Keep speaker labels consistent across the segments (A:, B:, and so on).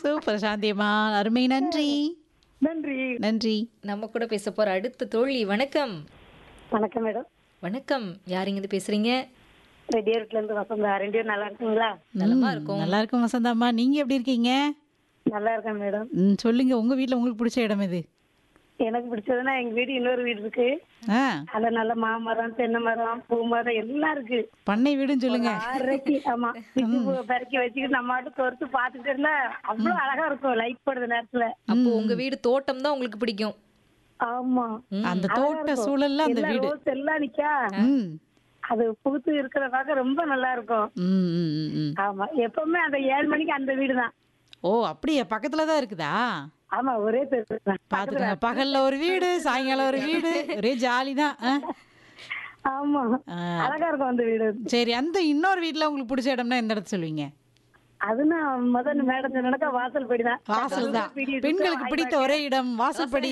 A: Super சாந்தியம்மா அருமை நன்றி
B: நன்றி
A: நன்றி
C: நம்ம கூட பேச போற அடுத்த தோழி வணக்கம்
B: வணக்கம் மேடம்
C: வணக்கம் யாருங்க இருந்து பேசுறீங்க
B: ரெடியா வீட்டுல இருந்து வசந்தா ரெண்டு பேரும் நல்லா இருக்கீங்களா
C: நலமா
A: ம்,
C: இருக்கும்
A: நல்லா இருக்கும் வசந்தாம்மா நீங்க எப்படி இருக்கீங்க
B: நல்லா இருக்கேன் மேடம்
A: ம், சொல்லுங்க உங்க வீட்ல உங்களுக்கு பிடிச்ச இடம் எது
B: எனக்கு பிடிச்சதுன்னா எங்க வீடு இன்னொரு வீடு இருக்கு
A: ஆ
B: அதுல நல்ல மாமரம் தென்னை மரம் பூ மரம் எல்லாம் இருக்கு
A: பண்ணை வீடுன்னு சொல்லுங்க
B: ஆறரைக்கு ஆமா பிச்சு பூவை பறக்கி வச்சுக்கிட்டு நம்ம மட்டும் தொறுத்து பாத்துக்கிட்டு இருந்தா அவ்வளவு அழகா இருக்கும் லைட் படுற நேரத்துல
C: அப்போ உங்க வீடு தோட்டம் தான் உங்களுக்கு பிடிக்கும்
B: ஆமா
A: அந்த தோட்ட சூழல்ல அந்த
B: எல்லாம்
A: வீடு
B: ரோஸ் எல்லாம் நிக்கா
A: ம்
B: அது புகுத்து இருக்கிற பார்க்க ரொம்ப நல்லா இருக்கும்
A: ம், ம், ம், ம்.
B: ஆமா எப்பவுமே அந்த ஏழு மணிக்கு அந்த வீடு தான்
A: ஓ அப்படியா பக்கத்துல தான் இருக்குதா
B: ஆமா ஒரே தெரு தான்
A: பாத்துக்கோங்க பகல்ல ஒரு வீடு சாயங்காலம் ஒரு வீடு ஒரே ஜாலி தான் ஆ?
B: ஆமா
A: ஆ,
B: அழகா இருக்கும் அந்த வீடு
A: சரி அந்த இன்னொரு வீட்ல உங்களுக்கு பிடிச்ச இடம்னா எந்த இடத்த சொல்லுவீங்க
B: அதுனா முதல்ல மேடம் சொன்னாக்கா வாசல் படிதான்
A: வாசல் தான் பெண்களுக்கு பிடித்த ஒரே இடம் வாசல்படி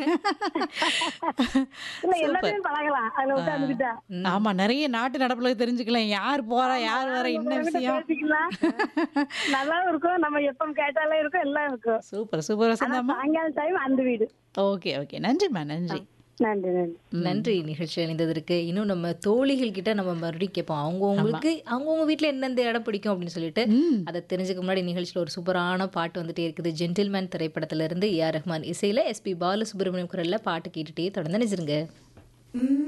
B: இல்ல எல்லாத்தையும் பழகலாம் அதுல உட்காந்துக்கிட்டா
A: ஆமா நிறைய நாட்டு நடப்புல தெரிஞ்சுக்கலாம் யார் போறா யார் வர என்ன விஷயம்
B: பேசிக்கலாம் நல்லாவும் இருக்கும் நம்ம எப்ப கேட்டாலே இருக்கும் எல்லாம் இருக்கும்
A: சூப்பர் சூப்பர்
B: ஆனா
A: வசந்தாம்மா
B: சாயங்காலம் டைம் அந்த வீடு
A: ஓகே ஓகே நன்றிம்மா நன்றி
B: நன்றி நன்றி
C: நன்றி நிகழ்ச்சி இணைந்ததற்கு இன்னும் நம்ம தோழிகள் கிட்ட நம்ம மறுபடியும் கேட்போம் அவங்கவுங்களுக்கு அவங்கவுங்க வீட்ல எந்தெந்த இடம் பிடிக்கும் அப்படின்னு சொல்லிட்டு
A: ம்
C: அதை தெரிஞ்சுக்க முன்னாடி நிகழ்ச்சியில் ஒரு சூப்பரான பாட்டு வந்துட்டே இருக்குது ஜென்டில்மேன் திரைப்படத்துல இருந்து ஏ ஆர் ரஹ்மான் இசையில எஸ்பி பாலசுப்ரமணியம் குரல்ல பாட்டு கேட்டுட்டே தொடர்ந்து நினைச்சிருங்க